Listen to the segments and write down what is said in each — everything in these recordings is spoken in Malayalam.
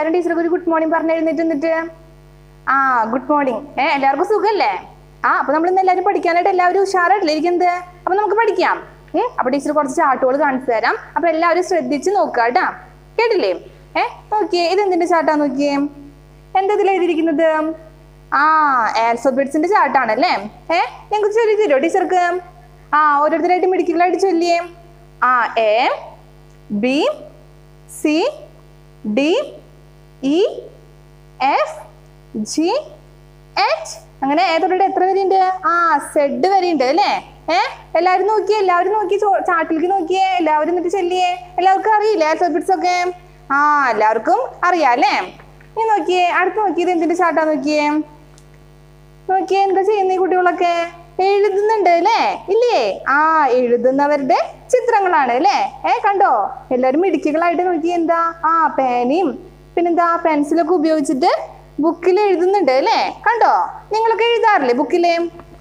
എല്ലാവരും ടീച്ചർക്ക് ഒരു ഗുഡ് മോർണിംഗ് പറഞ്ഞു എഴുന്നേറ്റ് നിന്നിട്ട് ആ ഗുഡ് മോർണിംഗ് ഏ എല്ലാവർക്കും സുഖല്ലേ ആ അപ്പൊ നമ്മൾ ഇന്ന് എല്ലാവരും പഠിക്കാനായിട്ട് എല്ലാവരും ഉഷാറായിട്ടില്ലേ ഇരിക്കുന്നത് അപ്പൊ നമുക്ക് പഠിക്കാം ഉം അപ്പൊ ടീച്ചർ കുറച്ച് ചാർട്ടുകൾ കാണിച്ചു തരാം അപ്പൊ എല്ലാവരും ശ്രദ്ധിച്ച് നോക്കുക കേട്ടാ കേട്ടില്ലേ ഏ നോക്കിയേ ഇത് എന്തിന്റെ ചാർട്ടാ നോക്കിയേ എന്താ ഇതിൽ എഴുതിയിരിക്കുന്നത് ആ ആൽഫബറ്റ്സിന്റെ ചാർട്ടാണല്ലേ ഏ ഞങ്ങൾക്ക് ചൊല്ലി തരുമോ ടീച്ചർക്ക് ആ ഓരോരുത്തരായിട്ട് മിടുക്കികളായിട്ട് ചൊല്ലിയേ ആ A B C D E F G H അങ്ങനെ ഏതൊരു എത്ര വരെയുണ്ട് ആ സെഡ് വരെയുണ്ട് അല്ലേ ഏ എല്ലാവരും നോക്കിയേ എല്ലാവരും നോക്കി ചാട്ടിലേക്ക് നോക്കിയേ എല്ലാവരും എന്നിട്ട് ചെല്ലിയേ എല്ലാവർക്കും അറിയില്ലേ ആൽഫബറ്റ്സ് ഒക്കെ ആ എല്ലാവർക്കും അറിയാം അല്ലേ ഇനി നോക്കിയേ അടുത്ത് നോക്കിയത് എന്തിന്റെ ചാട്ടാ നോക്കിയേ നോക്കിയേ എന്താ ചെയ്യുന്ന ഈ കുട്ടികളൊക്കെ എഴുതുന്നുണ്ട് അല്ലേ ഇല്ലേ ആ എഴുതുന്നവരുടെ ചിത്രങ്ങളാണ് അല്ലേ ഏ കണ്ടോ എല്ലാവരും മിടുക്കികളായിട്ട് നോക്കി എന്താ ആ പേനയും പിന്നെന്താ പെൻസിലൊക്കെ ഉപയോഗിച്ചിട്ട് ബുക്കിൽ എഴുതുന്നുണ്ട് അല്ലേ കണ്ടോ നിങ്ങളൊക്കെ എഴുതാറില്ലേ ബുക്കില്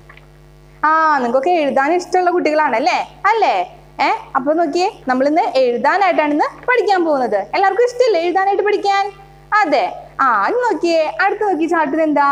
ആ നിങ്ങൾക്കൊക്കെ എഴുതാൻ ഇഷ്ടമുള്ള കുട്ടികളാണ് അല്ലേ അല്ലേ ഏ അപ്പൊ നോക്കിയേ നമ്മൾ ഇന്ന് എഴുതാനായിട്ടാണ് ഇന്ന് പഠിക്കാൻ പോകുന്നത് എല്ലാവർക്കും ഇഷ്ടമല്ലേ എഴുതാനായിട്ട് പഠിക്കാൻ അതെ ആ ഇനി നോക്കിയേ അടുത്ത് നോക്കി ചാട്ടിൽ എന്താ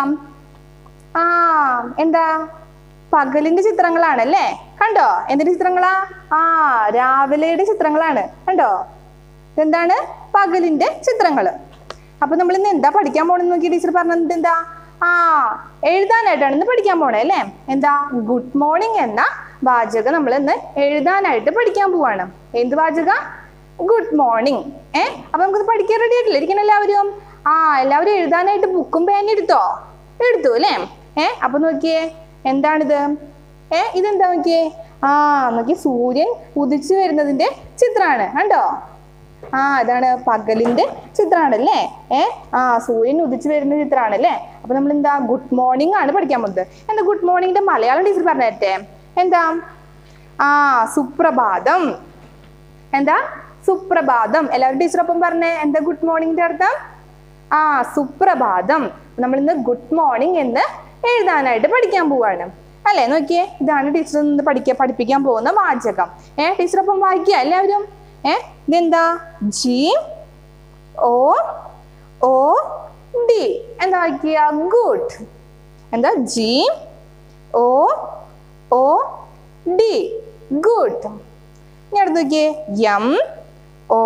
ആ എന്താ പകലിന്റെ ചിത്രങ്ങളാണല്ലേ കണ്ടോ എന്തിന്റെ ചിത്രങ്ങളാ ആ രാവിലെയുടെ ചിത്രങ്ങളാണ് കണ്ടോ എന്താണ് പകലിന്റെ ചിത്രങ്ങള് അപ്പൊ നമ്മൾ ഇന്ന് എന്താ പഠിക്കാൻ പോണെന്ന് നോക്കി ടീച്ചർ പറഞ്ഞത് എന്താ ആ എഴുതാനായിട്ടാണ് ഇന്ന് പഠിക്കാൻ പോണേ അല്ലേ എന്താ ഗുഡ് മോർണിംഗ് എന്ന വാചകം നമ്മൾ ഇന്ന് എഴുതാനായിട്ട് പഠിക്കാൻ പോവാണ് എന്ത് വാചക ഗുഡ് മോർണിംഗ് ഏ അപ്പൊ നമുക്കിത് പഠിക്കാൻ റെഡി ആയിട്ടില്ല ഇരിക്കണം എല്ലാവരും ആ എല്ലാവരും എഴുതാനായിട്ട് ബുക്കും പേനും എടുത്തോ എടുത്തു അല്ലേ ഏ അപ്പൊ നോക്കിയേ എന്താണിത് ഏ ഇതെന്താ നോക്കിയേ ആ നോക്കിയേ സൂര്യൻ ഉദിച്ചു വരുന്നതിന്റെ ചിത്രമാണ് കണ്ടോ ആ അതാണ് പകലിന്റെ ചിത്രമാണല്ലേ ഏ ആ സൂര്യൻ ഉദിച്ചു വരുന്ന ചിത്രമാണല്ലേ അപ്പൊ നമ്മൾ എന്താ ഗുഡ് മോർണിംഗ് ആണ് പഠിക്കാൻ പോകുന്നത് എന്താ ഗുഡ് മോർണിംഗിന്റെ മലയാളം ടീച്ചർ പറഞ്ഞു തരട്ടെ എന്താ ആ സുപ്രഭാതം എന്താ സുപ്രഭാതം എല്ലാവരും ടീച്ചറൊപ്പം പറഞ്ഞേ എന്താ ഗുഡ് മോർണിംഗിന്റെ അർത്ഥം ആ സുപ്രഭാതം നമ്മൾ ഇന്ന് ഗുഡ് മോർണിംഗ് എന്ന് എഴുതാനായിട്ട് പഠിക്കാൻ പോവാണ് അല്ലേ നോക്കിയേ ഇതാണ് ടീച്ചർ ഇന്ന് പഠിക്കാൻ പഠിപ്പിക്കാൻ പോകുന്ന വാചകം ഏ ടീച്ചറൊപ്പം വായിക്കുക എല്ലാവരും ഏ ഇതെന്താ ജി ഓ ഓ ഡി എന്താ വായിക്കുക ഗുഡ് എന്താ G O O D good ഇനി അടുത്ത് നോക്കിയേ എം ഓ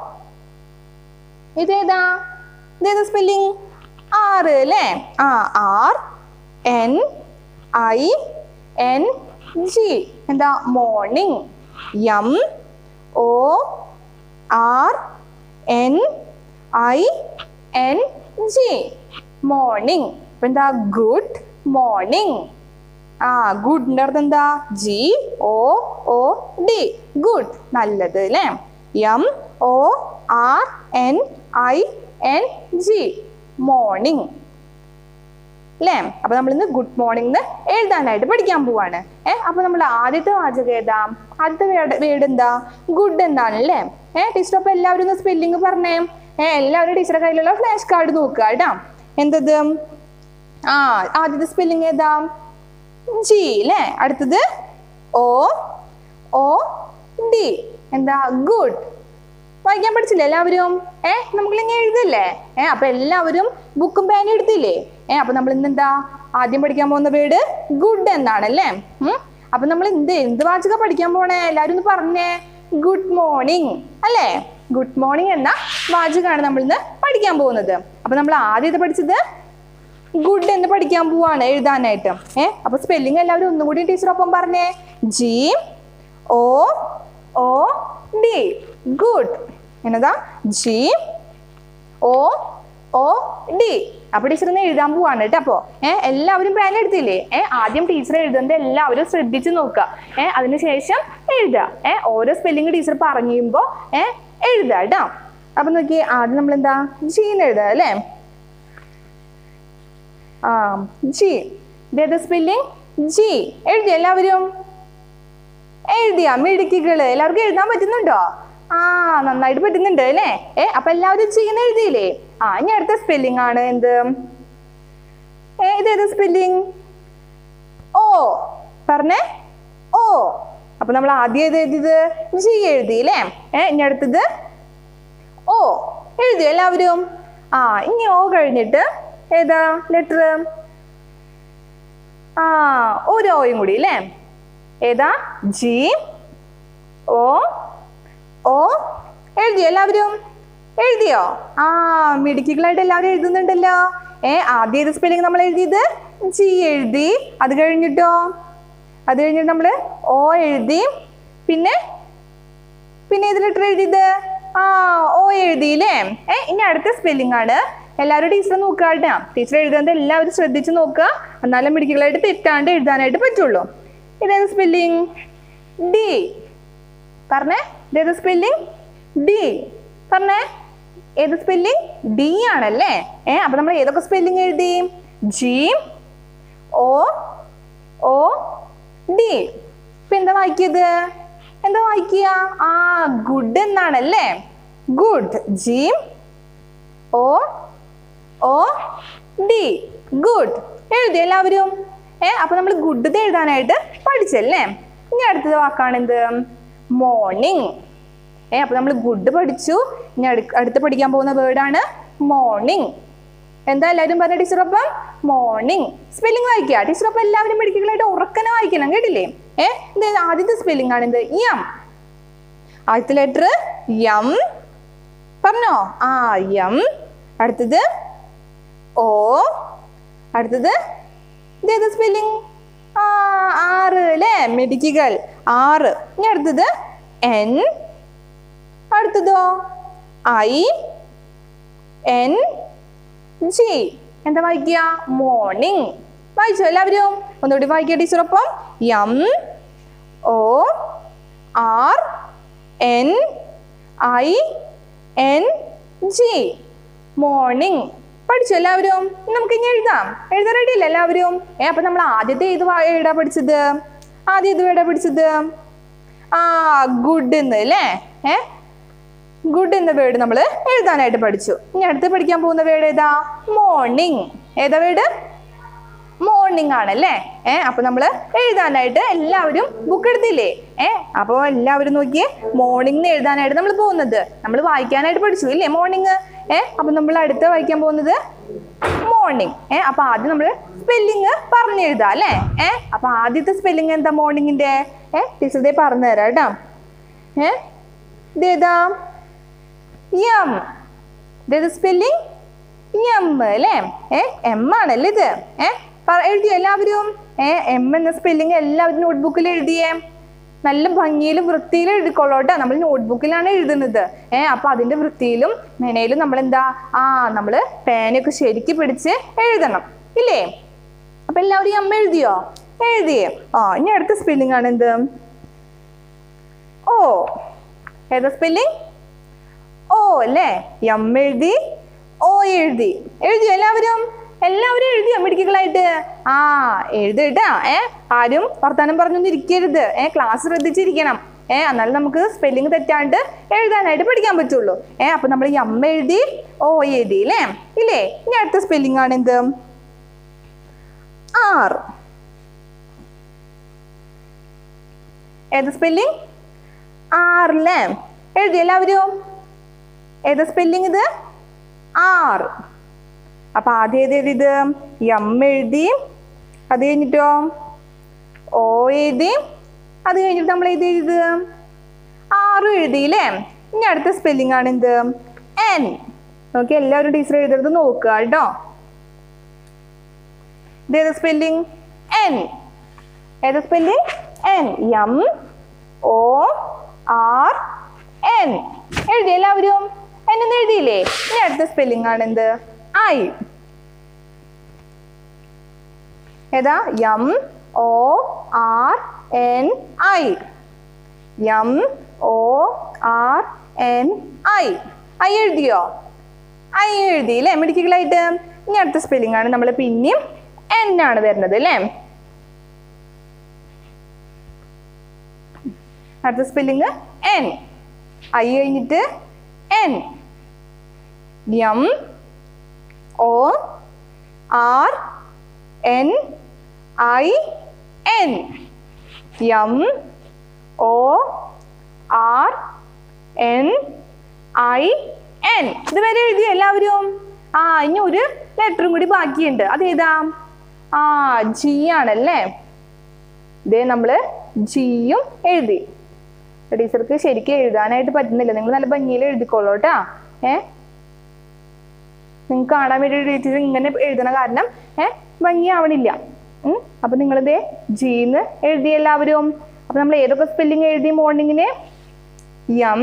ഇതേതാ ഇതേതാ സ്പെല്ലിംഗ് ആറ് അല്ലേ ആ R N I N G എന്താ morning M O R N I N G morning അപ്പൊ എന്താ ഗുഡ് മോർണിംഗ് ആ ഗുഡിന്റെ അർത്ഥം എന്താ G O O D good നല്ലത് അല്ലേ M O R N I N G morning അല്ലേ അപ്പൊ നമ്മൾ ഇന്ന് ഗുഡ് മോർണിംഗ് എഴുതാനായിട്ട് പഠിക്കാൻ പോവാണ് ഏ അപ്പൊ നമ്മൾ ആദ്യത്തെ വാചകം ഏതാ ആദ്യത്തെ വേർഡ് വേർഡ് എന്താ ഗുഡ് എന്നാണ് അല്ലേ ഏ ടീച്ചർ അപ്പൊ എല്ലാവരും ഒന്ന് സ്പെല്ലിംഗ് പറഞ്ഞേ ഏ എല്ലാവരും ടീച്ചറുടെ കയ്യിലുള്ള ഫ്ലാഷ് കാർഡ് നോക്കുക കേട്ടാ എന്തത് ആ ആദ്യത്തെ സ്പെല്ലിംഗ് ഏതാ ജി അല്ലേ അടുത്തത് ഓ ഓ ഡി എന്താ ഗുഡ് വായിക്കാൻ പഠിച്ചില്ലേ എല്ലാവരും ഏ നമുക്കിങ്ങനെ എഴുതില്ലേ ഏ അപ്പൊ എല്ലാവരും ബുക്കും പേനും എടുത്തില്ലേ ഏ അപ്പൊ നമ്മൾ ഇന്ന് എന്താ ആദ്യം പഠിക്കാൻ പോകുന്ന വേർഡ് ഗുഡ് എന്നാണ് അല്ലേ ഉം അപ്പൊ നമ്മൾ എന്ത് എന്ത് വാചക പഠിക്കാൻ പോണേ എല്ലാവരും ഒന്ന് പറഞ്ഞേ ഗുഡ് മോർണിംഗ് അല്ലേ ഗുഡ് മോർണിംഗ് എന്ന വാചകമാണ് നമ്മൾ ഇന്ന് പഠിക്കാൻ പോകുന്നത് അപ്പൊ നമ്മൾ ആദ്യം ഇത് പഠിച്ചത് ഗുഡ് എന്ന് പഠിക്കാൻ പോവാണ് എഴുതാനായിട്ട് ഏ അപ്പൊ സ്പെല്ലിംഗ് എല്ലാവരും ഒന്നും കൂടി ടീച്ചറൊപ്പം പറഞ്ഞേ G O O D good എന്നതാ ജി ഓ ഓ ഡി അപ്പൊ ടീച്ചർ ഇന്ന് എഴുതാൻ പോവാണ് കേട്ടോ അപ്പോ ഏഹ് എല്ലാവരും പേന എടുത്തില്ലേ ഏഹ് ആദ്യം ടീച്ചർ എഴുതുന്നത് എല്ലാവരും ശ്രദ്ധിച്ച് നോക്കുക ഏഹ് അതിനുശേഷം എഴുതുക ഏഹ് ഓരോ സ്പെല്ലിംഗ് ടീച്ചർ പറഞ്ഞു കഴിയുമ്പോ ഏഹ് എഴുതുക കേട്ടോ അപ്പൊ നോക്കി ആദ്യം നമ്മൾ എന്താ ജീന്ന് എഴുതുക അല്ലേ ആ ജി ഇതേത് സ്പെല്ലിംഗ് ജി എഴുതി എല്ലാവരും എഴുതിയ മിടുക്കികള് എല്ലാവർക്കും എഴുതാൻ പറ്റുന്നുണ്ടോ ആ നന്നായിട്ട് പറ്റുന്നുണ്ട് അല്ലേ ഏ അപ്പൊ എല്ലാവരും ചെയ്യുന്ന എഴുതിയില്ലേ ആ ഇനി അടുത്ത സ്പെല്ലിംഗ് ആണ് എന്ത് ഏ ഇതേത് സ്പെല്ലിംഗ് ഓ പറഞ്ഞേ ഓ അപ്പൊ നമ്മൾ ആദ്യം ഏത് എഴുതിയത് ജി എഴുതി അല്ലേ ഏ ഇനി അടുത്തത് ഓ എഴുതി എല്ലാവരും ആ ഇനി ഓ കഴിഞ്ഞിട്ട് ഏതാ ലെറ്റർ ആ ഒരു ഓയും കൂടി അല്ലേ ഏതാ ജി ഓ ഓ എഴുതിയോ എല്ലാവരും എഴുതിയോ ആ മിടുക്കികളായിട്ട് എല്ലാവരും എഴുതുന്നുണ്ടല്ലോ ഏ ആദ്യം ഏത് സ്പെല്ലിംഗ് നമ്മൾ എഴുതിയത് ജി എഴുതി അത് കഴിഞ്ഞിട്ടോ അത് കഴിഞ്ഞിട്ട് നമ്മൾ ഓ എഴുതി പിന്നെ പിന്നെ ഏത് ലെറ്റർ എഴുതിയത് ആ ഓ എഴുതിയില്ലേ ഏ ഇനി അടുത്ത സ്പെല്ലിംഗ് ആണ് എല്ലാവരും ടീച്ചർ നോക്കുക കേട്ടോ ടീച്ചർ എഴുതുന്നത് എല്ലാവരും ശ്രദ്ധിച്ച് നോക്കുക എന്നാലും മിടുക്കികളായിട്ട് തെറ്റാണ്ട് എഴുതാനായിട്ട് പറ്റുള്ളൂ ഇതേത് സ്പെല്ലിംഗ് ഡി പറഞ്ഞേ ഇതേത് സ്പെല്ലിംഗ് ഡി പറഞ്ഞേ ഏത് സ്പെല്ലിംഗ് ഡി ആണല്ലേ ഏ അപ്പൊ നമ്മൾ ഏതൊക്കെ സ്പെല്ലിംഗ് എഴുതി ജി ഓ ഓ ഡി ഇപ്പൊ എന്താ വായിക്കിയത് എന്താ വായിക്കുക ആ ഗുഡ് എന്നാണല്ലേ good G O O D good എഴുതി എല്ലാവരും ഏ അപ്പൊ നമ്മൾ ഗുഡ് എഴുതാനായിട്ട് പഠിച്ചല്ലേ ഇനി അടുത്തത് വാക്കാണ് എന്ത് മോർണിംഗ് ഏ അപ്പൊ നമ്മൾ ഗുഡ് പഠിച്ചു ഇനി അടു- അടുത്ത് പഠിക്കാൻ പോകുന്ന വേർഡാണ് മോർണിംഗ് എന്താ എല്ലാവരും പറഞ്ഞ ടീച്ചറൊപ്പം മോർണിംഗ് സ്പെല്ലിംഗ് വായിക്കുക ടീച്ചറൊപ്പം എല്ലാവരും മെഡിക്കലായിട്ട് ഉറക്കനെ വായിക്കണം കേട്ടില്ലേ ഏ ഇത് ആദ്യത്തെ സ്പെല്ലിംഗ് ആണ് എന്ത് യം ആദ്യത്തെ ലെറ്റർ യം പറഞ്ഞോ ആ യം അടുത്തത് ഓ അടുത്തത് ഇതേത് സ്പെല്ലിംഗ് ആ ആറ് അല്ലേ മെഡിക്കുകൾ ആറ് ഇനി അടുത്തത് എൻ അടുത്തതോ ഐ എൻ ജി എന്താ വായിക്കുക മോർണിംഗ് വായിച്ചോ എല്ലാവരും ഒന്നുകൂടി വായിക്കുക ടീച്ചറൊപ്പം M O R N I N G morning പഠിച്ചു എല്ലാവരും നമുക്ക് ഇനി എഴുതാം എഴുതാൻ റെഡി അല്ലേ എല്ലാവരും ഏ അപ്പൊ നമ്മൾ ആദ്യത്തെ ഏത് വാ- ഏടാ പഠിച്ചത് ആദ്യം ഏത് വേടാ പഠിച്ചത് ആ ഗുഡ് എന്ന് അല്ലേ ഏ ഗുഡ് എന്ന വേർഡ് നമ്മൾ എഴുതാനായിട്ട് പഠിച്ചു ഇനി അടുത്ത് പഠിക്കാൻ പോകുന്ന വേർഡ് ഏതാ മോർണിംഗ് ഏതാ വേർഡ് മോർണിംഗ് ആണല്ലേ ഏ അപ്പൊ നമ്മൾ എഴുതാനായിട്ട് എല്ലാവരും ബുക്ക് എടുത്തില്ലേ ഏ അപ്പൊ എല്ലാവരും നോക്കിയേ മോർണിംഗ് എഴുതാനായിട്ട് നമ്മൾ പോകുന്നത് നമ്മൾ വായിക്കാനായിട്ട് പഠിച്ചു ഇല്ലേ മോർണിംഗ് ഏ അപ്പൊ നമ്മൾ അടുത്ത് വായിക്കാൻ പോകുന്നത് മോർണിംഗ് ഏ അപ്പൊ ആദ്യം നമ്മൾ സ്പെല്ലിങ് പറഞ്ഞു എഴുതാം അല്ലേ ഏ അപ്പൊ ആദ്യത്തെ സ്പെല്ലിംഗ് എന്താ മോർണിംഗിന്റെ ഏ ടീച്ചർ ദേ പറഞ്ഞു തരാം കേട്ടോ ഏ ഇതേതാ യം ഇതേത് സ്പെല്ലിംഗ് എം അല്ലേ ഏ എം ആണല്ലേ ഇത് ഏ പറ- എഴുതിയോ എല്ലാവരും ഏ എം എന്ന സ്പെല്ലിംഗ് എല്ലാവരും നോട്ട്ബുക്കിൽ എഴുതിയേ നല്ല ഭംഗിയിലും വൃത്തിയിലും എഴുതിക്കോളൂ കേട്ടോ നമ്മൾ നോട്ട്ബുക്കിലാണ് എഴുതുന്നത് ഏ അപ്പൊ അതിന്റെ വൃത്തിയിലും മെനയിലും നമ്മൾ എന്താ ആ നമ്മൾ പേനയൊക്കെ ശരിക്ക് പിടിച്ച് എഴുതണം ഇല്ലേ അപ്പൊ എല്ലാവരും ഈ അമ്മ എഴുതിയോ എഴുതിയേ ആ ഇനി അടുത്ത സ്പെല്ലിംഗ് ആണ് എന്ത് ഓ ഏതാ സ്പെല്ലിംഗ് ഓ അല്ലേ എം എഴുതി ഓ എഴുതി എഴുതിയോ എല്ലാവരും എല്ലാവരും എഴുതിയോ മിടുക്കികളായിട്ട് ആ എഴുതിട്ടാ ഏ ആരും വർത്താനം പറഞ്ഞൊന്നും ഇരിക്കരുത് ഏ ക്ലാസ് ശ്രദ്ധിച്ചിരിക്കണം ഏ എന്നാലും നമുക്ക് സ്പെല്ലിംഗ് തെറ്റാണ്ട് എഴുതാനായിട്ട് പഠിക്കാൻ പറ്റുള്ളൂ ഏ അപ്പൊ നമ്മൾ എം എഴുതി ഓ എഴുതി അല്ലേ ഇല്ലേ ഇനി അടുത്ത സ്പെല്ലിംഗ് ആണ് എന്ത് ആർ ഏത് സ്പെല്ലിംഗ് ആറില്ലേ എഴുതി എല്ലാവരും ഏതാ സ്പെല്ലിംഗ് ഇത് ആർ അപ്പൊ ആദ്യം ഏത് എഴുതിയത് എം എഴുതി അത് കഴിഞ്ഞിട്ടോ ഓ എഴുതി അത് കഴിഞ്ഞിട്ട് നമ്മൾ ഏത് എഴുതിയത് ആറ് എഴുതിയില്ലേ ഇനി അടുത്ത സ്പെല്ലിംഗ് ആണ് എന്ത് എൻ നോക്കി എല്ലാവരും ടീച്ചർ എഴുതുന്നത് നോക്കുക കേട്ടോ ഇതേത് സ്പെല്ലിംഗ് എൻ ഏത് spelling N M O R N എഴുതി എല്ലാവരും എൻ എന്ന് എഴുതിയില്ലേ ഇനി അടുത്ത സ്പെല്ലിംഗ് ആണ് എന്ത് ഐ ഏതാ M O R N I M O R N I I എഴുതിയോ ഐ എഴുതി അല്ലേ മെഡിക്കലായിട്ട് ഇനി അടുത്ത സ്പെല്ലിംഗ് ആണ് നമ്മൾ പിന്നെയും എൻ ആണ് വരുന്നത് അല്ലേ അടുത്ത സ്പെല്ലിംഗ് എൻ ഐ കഴിഞ്ഞിട്ട് N M O R N I N M O R N I N ഇതുവരെ എഴുതിയോ എല്ലാവരും ആ ഇനി ഒരു ലെറ്ററും കൂടി ബാക്കിയുണ്ട് അതേതാ ആ ജി ആണല്ലേ ഇതേ നമ്മള് ജിയും എഴുതി ടീച്ചർക്ക് ശരിക്കും എഴുതാനായിട്ട് പറ്റുന്നില്ല നിങ്ങൾ നല്ല ഭംഗിയിൽ എഴുതിക്കോളൂ കേട്ടാ ഏ നിങ്ങൾക്ക് കാണാൻ വേണ്ടി ടീച്ചർ ഇങ്ങനെ എഴുതണ കാരണം ഏ ഭംഗിയാവണില്ല ഉം. അപ്പൊ നിങ്ങളിതേ ജീന്ന് എഴുതി എല്ലാവരും അപ്പൊ നമ്മൾ ഏതൊക്കെ സ്പെല്ലിംഗ് എഴുതി മോർണിംഗിന് M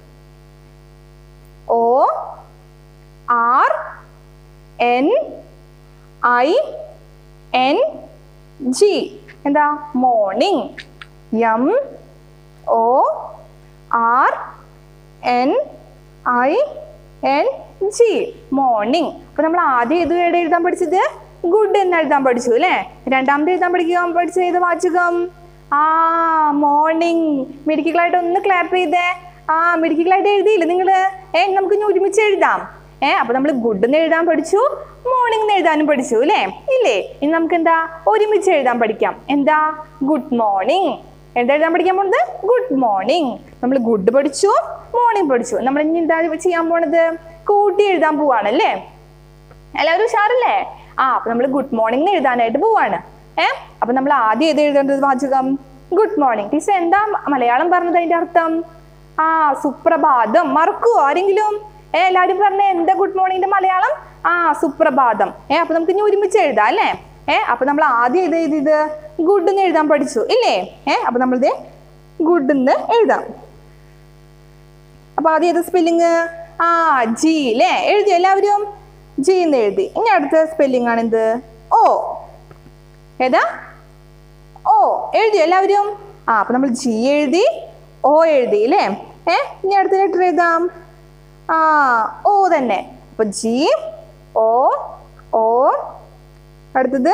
O R N I N G എന്താ morning M O R N I N G morning അപ്പൊ നമ്മൾ ആദ്യം ഏത് വേർഡ് എഴുതാൻ പഠിച്ചത് ഗുഡ് എന്ന് എഴുതാൻ പഠിച്ചു അല്ലേ രണ്ടാമത് എഴുതാൻ പഠിക്കാൻ പഠിച്ച ഏത് വാചകം ആ മോർണിംഗ് മിടുക്കികളായിട്ട് ഒന്ന് ക്ലാപ്പ് ചെയ്തേ ആ മിടുക്കികളായിട്ട് എഴുതിയില്ലേ നിങ്ങള് ഏ നമുക്ക് ഇനി ഒരുമിച്ച് എഴുതാം ഏ അപ്പൊ നമ്മൾ ഗുഡ് എന്ന് എഴുതാൻ പഠിച്ചു മോർണിംഗ് എന്ന് എഴുതാനും പഠിച്ചു അല്ലേ ഇല്ലേ ഇനി നമുക്ക് എന്താ ഒരുമിച്ച് എഴുതാൻ പഠിക്കാം എന്താ ഗുഡ് മോർണിംഗ് എന്താ എഴുതാൻ പഠിക്കാൻ പോണത് ഗുഡ് മോർണിംഗ് നമ്മൾ ഗുഡ് പഠിച്ചു മോർണിംഗ് പഠിച്ചു നമ്മൾ ഇനി എന്താ ചെയ്യാൻ പോണത് കൂട്ടി എഴുതാൻ പോവാണല്ലേ എല്ലാവരും ഉഷാറല്ലേ ആ അപ്പൊ നമ്മൾ ഗുഡ് മോർണിംഗ് എന്ന് എഴുതാനായിട്ട് പോവാണ് ഏ അപ്പൊ നമ്മൾ ആദ്യം ഏത് എഴുതേണ്ടത് വാചകം ഗുഡ് മോർണിംഗ് ടീച്ചർ എന്താ മലയാളം പറഞ്ഞത് അതിന്റെ അർത്ഥം ആ സുപ്രഭാതം മറക്കുവോ ആരെങ്കിലും ഏ എല്ലാവരും പറഞ്ഞ എന്താ ഗുഡ് മോർണിംഗിന്റെ മലയാളം ആ സുപ്രഭാതം ഏ അപ്പൊ നമുക്ക് ഇനി ഒരുമിച്ച് എഴുതാം അല്ലേ ഏ അപ്പൊ നമ്മൾ ആദ്യം ഏത് എഴുതിയത് ഗുഡ് എന്ന് എഴുതാൻ പഠിച്ചു ഇല്ലേ ഏ അപ്പൊ നമ്മളിത് ഗുഡ് എന്ന് എഴുതാം അപ്പൊ ആദ്യം ഏത് സ്പെല്ലിങ് ആ ജി അല്ലേ എഴുതി എല്ലാവരും ജി എന്ന് എഴുതി ഇനി അടുത്ത സ്പെല്ലിംഗ് ആണ് എന്ത് ഓ ഏതാ ഓ എഴുതി എല്ലാവരും ആ അപ്പൊ നമ്മൾ ജി എഴുതി ഓ എഴുതി അല്ലേ ഏ ഇനി അടുത്ത ലെറ്റർ എഴുതാം ആ ഓ തന്നെ അപ്പൊ ജി ഓ ഓ അടുത്തത്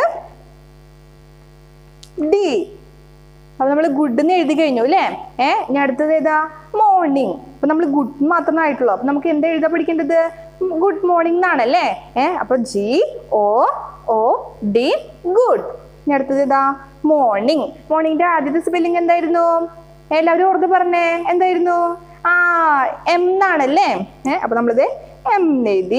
ഡി അപ്പൊ നമ്മൾ ഗുഡ് എന്ന് എഴുതി കഴിഞ്ഞു അല്ലേ ഏ ഇനി അടുത്തത് ഏതാ മോർണിംഗ് അപ്പൊ നമ്മൾ ഗുഡ് മാത്രമേ ആയിട്ടുള്ളൂ അപ്പൊ നമുക്ക് എന്താ എഴുതാൻ പഠിക്കേണ്ടത് ഗുഡ് മോർണിംഗ് എന്നാണല്ലേ ഏ അപ്പൊ G O O D good ഇനി അടുത്തത് ഏതാ മോർണിംഗ് മോർണിംഗിന്റെ ആദ്യത്തെ സ്പെല്ലിംഗ് എന്തായിരുന്നു എല്ലാവരും ഓർത്ത് പറഞ്ഞേ എന്തായിരുന്നു ആ എം എന്നാണല്ലേ ഏ അപ്പൊ നമ്മളിത് എം എഴുതി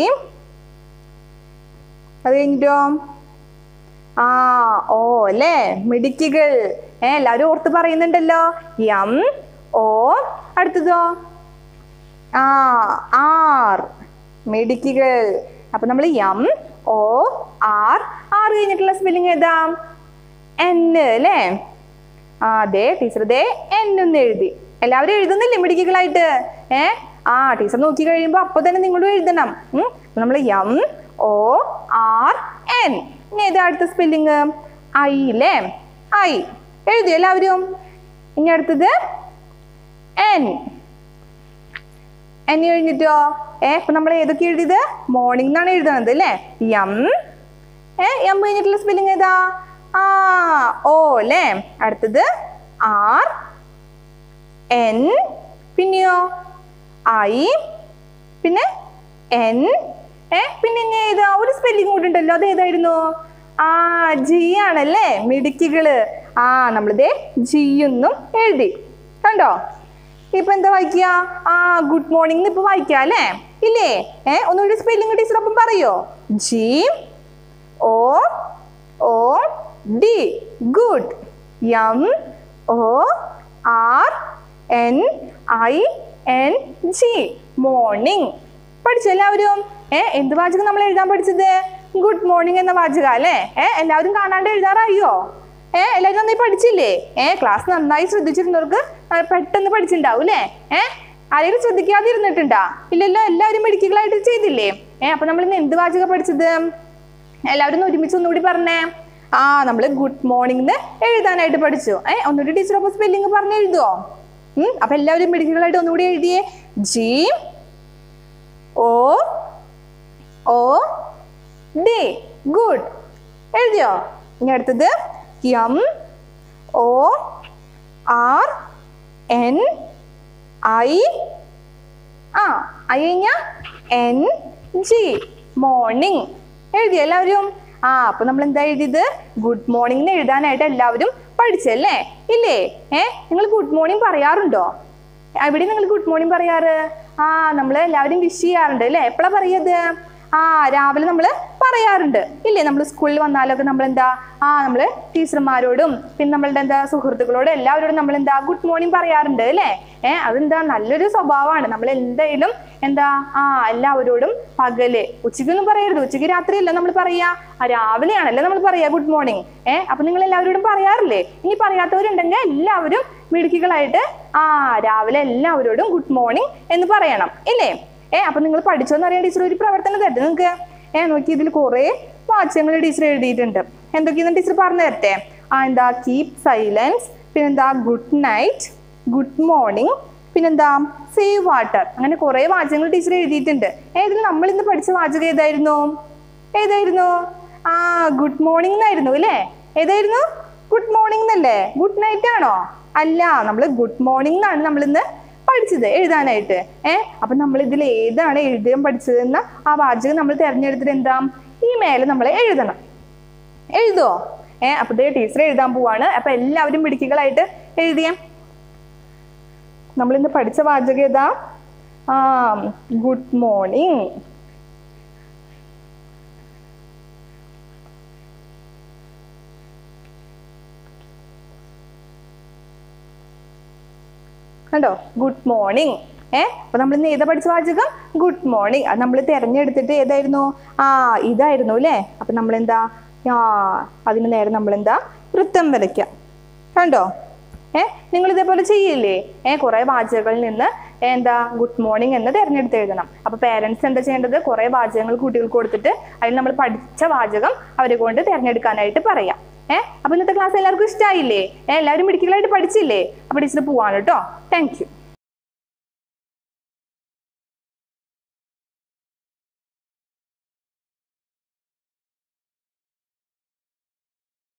അത് കഴിഞ്ഞിട്ടോ ആ ഓ അല്ലേ മിടുക്കികൾ ഏ എല്ലാവരും ഓർത്ത് പറയുന്നുണ്ടല്ലോ എം ഓ അടുത്തതോ ആ ആർ മിടുക്കികൾ അപ്പൊ നമ്മൾ എം ഓ ആർ ആർ കഴിഞ്ഞിട്ടുള്ള സ്പെല്ലിംഗ് ഏതാ എൻ അല്ലേ ആ അതെ ടീച്ചർ ദേ എൻ എന്ന് എഴുതി എല്ലാവരും എഴുതുന്നില്ലേ മിടുക്കികളായിട്ട് ഏ ആ ടീച്ചർ നോക്കി കഴിയുമ്പോ അപ്പൊ തന്നെ നിങ്ങളും എഴുതണം നമ്മൾ എം ഒ ആർ എൻ ഇനി ഏതാ അടുത്ത സ്പെല്ലിങ് ഐ അല്ലേ ഐ എഴുതി എല്ലാവരും ഇനി അടുത്തത് എൻ എൻ കഴിഞ്ഞിട്ടോ ഏ ഇപ്പൊ നമ്മൾ ഏതൊക്കെ എഴുതിയത് മോർണിംഗ് എന്നാണ് എഴുതുന്നത് അല്ലേ എം ഏ എം കഴിഞ്ഞിട്ടുള്ള സ്പെല്ലിംഗ് ഏതാ ആ ഓ അല്ലേ അടുത്തത് ആർ എൻ പിന്നെയോ ഐ പിന്നെ എൻ ഏ പിന്നെ ഇനി ഏതാ ഒരു സ്പെല്ലിംഗ് കൂടി ഉണ്ടല്ലോ അത് ഏതായിരുന്നു ആ ജി ആണല്ലേ മിടുക്കികള് ആ നമ്മളിതേ ജി എന്നും എഴുതി കണ്ടോ ഇപ്പൊ എന്താ വായിക്കുക ആ ഗുഡ് മോർണിംഗ് ഇപ്പൊ വായിക്കാം അല്ലേ ഇല്ലേ ഏ ഒന്നുകൂടി സ്പെല്ലിംഗ് ടീച്ചർ ഒപ്പം പറയോ G O O D good M O R N I N G morning പഠിച്ചു എല്ലാവരും ഏ എന്ത് വാചകം നമ്മൾ എഴുതാൻ പഠിച്ചത് ഗുഡ് മോർണിംഗ് എന്ന വാചക അല്ലേ ഏ എല്ലാവരും കാണാണ്ട് എഴുതാറായോ ഏ എല്ലാവരും നന്നായി പഠിച്ചില്ലേ ഏ ക്ലാസ് നന്നായി ശ്രദ്ധിച്ചിരുന്നവർക്ക് ആ, പെട്ടെന്ന് പഠിച്ചിട്ടുണ്ടാവും അല്ലേ ഏ ആരെങ്കിലും ശ്രദ്ധിക്കാതെ ഇരുന്നിട്ടുണ്ടാ ഇല്ലല്ലോ എല്ലാവരും മെഡിക്കലായിട്ട് ചെയ്തില്ലേ ഏ അപ്പൊ നമ്മൾ ഇന്ന് എന്ത് വാചക പഠിച്ചത് എല്ലാവരും ഒന്ന് ഒരുമിച്ച് ഒന്നുകൂടി പറഞ്ഞേ ആ നമ്മൾ ഗുഡ് മോർണിംഗ് എഴുതാനായിട്ട് പഠിച്ചു ഏ ഒന്നുകൂടി ടീച്ചർ അപ്പൊ സ്പെല്ലിംഗ് പറഞ്ഞ് എഴുതുവോ ഉം അപ്പൊ എല്ലാവരും മെഡിക്കലായിട്ട് ഒന്നുകൂടി എഴുതിയേ G O O D good എഴുതിയോ ഇനി അടുത്തത് M O R N I ആ ഐ കഴിഞ്ഞ എൻ ജി മോർണിംഗ് എഴുതി എല്ലാവരും ആ അപ്പൊ നമ്മൾ എന്താ എഴുതിയത് ഗുഡ് മോർണിംഗ് എഴുതാനായിട്ട് എല്ലാവരും പഠിച്ചല്ലേ ഇല്ലേ ഏ നിങ്ങൾ ഗുഡ് മോർണിംഗ് പറയാറുണ്ടോ എവിടെ നിങ്ങൾ ഗുഡ് മോർണിംഗ് പറയാറ് ആ നമ്മൾ എല്ലാവരും വിഷ് ചെയ്യാറുണ്ട് അല്ലേ എപ്പോഴാ പറയത് ആ രാവിലെ നമ്മൾ പറയാറുണ്ട് ഇല്ലേ നമ്മൾ സ്കൂളിൽ വന്നാലൊക്കെ നമ്മൾ എന്താ ആ നമ്മൾ ടീച്ചർമാരോടും പിന്നെ നമ്മളുടെ എന്താ സുഹൃത്തുക്കളോടും എല്ലാവരോടും നമ്മൾ എന്താ ഗുഡ് മോർണിംഗ് പറയാറുണ്ട് അല്ലേ ഏഹ് അതെന്താ നല്ലൊരു സ്വഭാവമാണ് നമ്മൾ എന്തായാലും എന്താ ആ എല്ലാവരോടും പകല് ഉച്ചയ്ക്കൊന്നും പറയരുത് ഉച്ചയ്ക്ക് രാത്രിയല്ല നമ്മൾ പറയാ ആ രാവിലെയാണല്ലേ നമ്മൾ പറയാ ഗുഡ് മോർണിംഗ് ഏഹ് അപ്പൊ നിങ്ങൾ എല്ലാവരോടും പറയാറില്ലേ ഇനി പറയാത്തവരുണ്ടെങ്കിൽ എല്ലാവരും മിടുക്കികളായിട്ട് ആ രാവിലെ എല്ലാവരോടും ഗുഡ് മോർണിംഗ് എന്ന് പറയണം ഇല്ലേ ഏ അപ്പൊ നിങ്ങൾ പഠിച്ചോന്ന് അറിയാൻ ടീച്ചർ ഒരു പ്രവർത്തനം തരട്ടെ നിങ്ങൾക്ക് ഏ നോക്കി ഇതിൽ കുറെ വാചകങ്ങൾ ടീച്ചർ എഴുതിയിട്ടുണ്ട് എന്തൊക്കെയാന്ന് ടീച്ചർ പറഞ്ഞു തരട്ടെ ആ എന്താ കീപ് സൈലൻസ് പിന്നെന്താ ഗുഡ് നൈറ്റ് ഗുഡ് മോർണിംഗ് പിന്നെന്താ സേവ് വാട്ടർ അങ്ങനെ കുറെ വാചകങ്ങൾ ടീച്ചർ എഴുതിയിട്ടുണ്ട് ഏതിൽ നമ്മൾ ഇന്ന് പഠിച്ച വാചകം ഏതായിരുന്നു ഏതായിരുന്നു ആ ഗുഡ് മോർണിംഗ് എന്നായിരുന്നു അല്ലേ ഏതായിരുന്നു ഗുഡ് മോർണിംഗ് എന്നല്ലേ ഗുഡ് നൈറ്റ് ആണോ അല്ല നമ്മൾ ഗുഡ് മോർണിംഗ് എന്നാണ് നമ്മൾ ഇന്ന് പഠിച്ചത് എഴുതാനായിട്ട് ഏ അപ്പൊ നമ്മൾ ഇതിൽ ഏതാണ് എഴുതാൻ പഠിച്ചതെന്ന ആ വാചകം നമ്മൾ തിരഞ്ഞെടുത്തിട്ട് എന്താ ഈ മേലെ നമ്മൾ എഴുതണം എഴുതുവോ ഏ അപ്പൊ ദേ ടീച്ചർ എഴുതാൻ പോവാണ് അപ്പൊ എല്ലാവരും മിടുക്കികളായിട്ട് എഴുതിയേ നമ്മൾ ഇന്ന് പഠിച്ച വാചകം ഏതാ ആ ഗുഡ് മോർണിംഗ് കണ്ടോ ഗുഡ് മോർണിംഗ് ഏ അപ്പൊ നമ്മൾ ഇന്ന് ഏതാ പഠിച്ച വാചകം ഗുഡ് മോർണിംഗ് അത് നമ്മൾ തിരഞ്ഞെടുത്തിട്ട് ഏതായിരുന്നു ആ ഇതായിരുന്നു അല്ലേ അപ്പൊ നമ്മൾ എന്താ ആ അതിന് നേരെ നമ്മൾ എന്താ വൃത്തം വരയ്ക്കാം കണ്ടോ ഏ നിങ്ങൾ ഇതേപോലെ ചെയ്യില്ലേ ഏ കുറെ വാചകങ്ങളിൽ നിന്ന് എന്താ ഗുഡ് മോർണിംഗ് എന്ന് തിരഞ്ഞെടുത്ത് എഴുതണം അപ്പൊ പേരൻസ് എന്താ ചെയ്യേണ്ടത് കുറെ വാചകങ്ങൾ കുട്ടികൾക്ക് കൊടുത്തിട്ട് അതിൽ നമ്മൾ പഠിച്ച വാചകം അവരെ കൊണ്ട് തിരഞ്ഞെടുക്കാനായിട്ട് പറയാം ഏ അപ്പൊ ഇന്നത്തെ ക്ലാസ് എല്ലാവർക്കും ഇഷ്ടമായില്ലേ ഏ എല്ലാവരും മിടുക്കികളായിട്ട് പഠിച്ചില്ലേ അപ്പൊ ടീച്ചർ പോവാണ് കേട്ടോ താങ്ക് യു